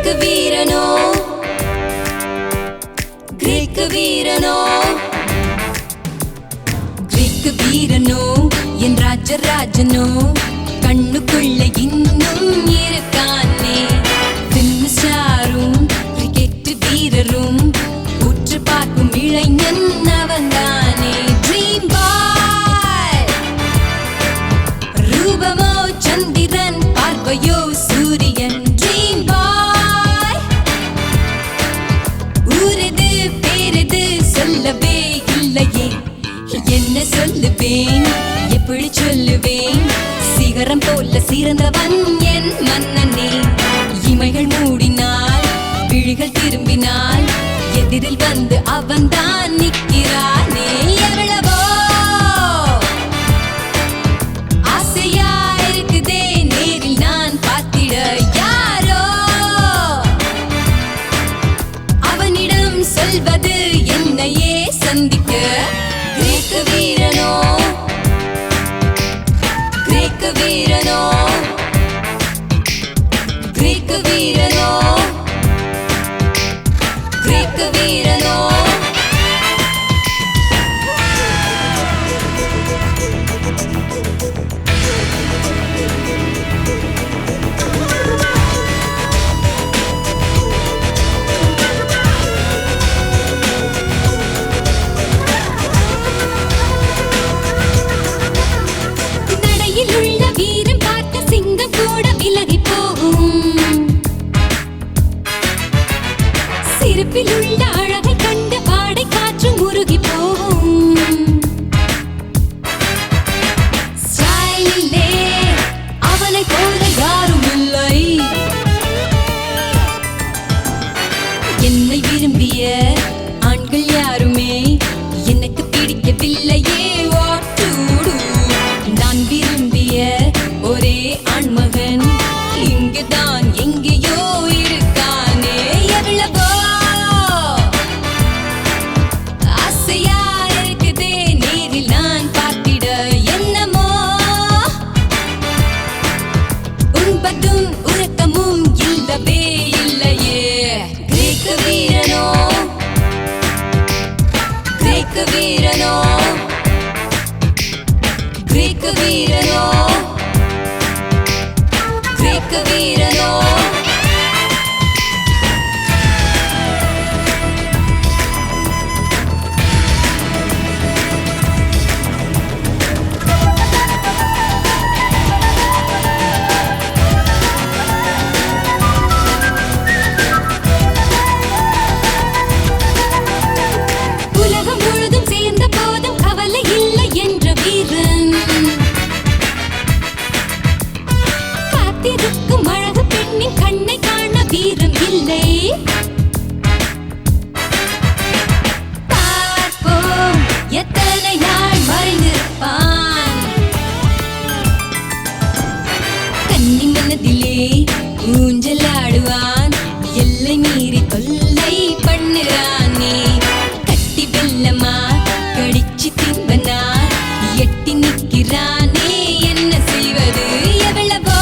கிரேக்க வீரனோ கிரேக்க வீரனோ கிரேக்க வீரனோ என் ராஜராஜனோ கண்ணுக்குள்ள இன்னும் இருக்கானே பிலிம் ஸ்டாரும் கிரிக்கெட் வீரரும் உற்று பார்க்கும் இளைஞன் அவன்தானே ட்ரீம் பாய் ரூபமோ சந்திரன் பார்வையோ சூரியன் ட்ரீம் பாய் ஊரது பேரது சொல்லவே இல்லையே என்ன சொல்லுவேன் எப்படி சொல்லுவேன் சிகரம் போல சிறந்தவன் என் மன்னனே இமைகள் மூடினால் விழிகள் திரும்பினால் எதிரில் வந்து அவன்தான் நிற்கிறானே எவ்வளவோ ஆசையா இருக்குதே நேரில் நான் பார்த்திட யாரோ அவனிடம் சொல்வது என்னையே சந்திக்க கிரேக்க வீரனோ கிரேக்க வீரனோ கிரேக்க வீரனோ கிரேக்க வீரனோ நடையில் உள்ள வீரம் பார்த்த சிங்கம் கூட விலகி போகும் சிரிப்பில் உள்ள அழகை கண்டு பாடை காற்று முருகி போகும் ஸ்டைலிலே அவனைப் போல யாரும் இல்லை என்னை விரும்பிய ஆண்கள் யாருமே எனக்கு பிடிக்கவில்லையே What to do? நான் விரும்பிய ஒரே ஆண்மகன் இங்குதான் எங்கேயோ இருக்கானே எவ்வளவோ ஆசையா இருக்குதே நேரில் நான் பார்த்திட என்னமோ உண்பதும் உறக்கமும் இல்லவே இல்லையே கிரேக்க வீரனோ கிரேக்க வீரனோ கிரேக்க வீரனோ கிரேக்க வீரனோ உலகம் முழுதும் சேர்ந்த போதும் கவலை இல்லை என்ற வீரன் காத்திருக்கும் அழகு பெண்ணின் கண்ணை காண வீரம் இல்லை பார்ப்போம் எத்தனை நாள் மறைந்திருப்பான் கன்னி மனதிலே ஊஞ்சலாடுவான் எல்லை மீறி தொல்லை பண்ணுறானே கட்டி வெல்லமா கடிச்சு தின்பனா எட்டி நிற்கிறானே என்ன செய்வது எவ்வளவோ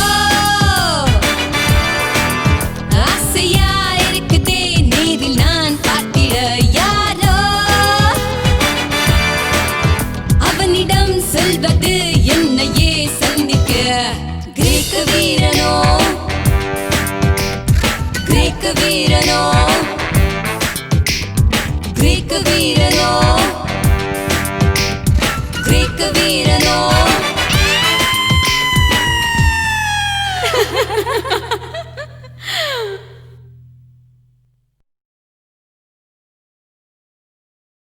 ஆசையா இருக்குதே நேரில் நான் பார்த்திட யாரோ அவனிடம் சொல்வது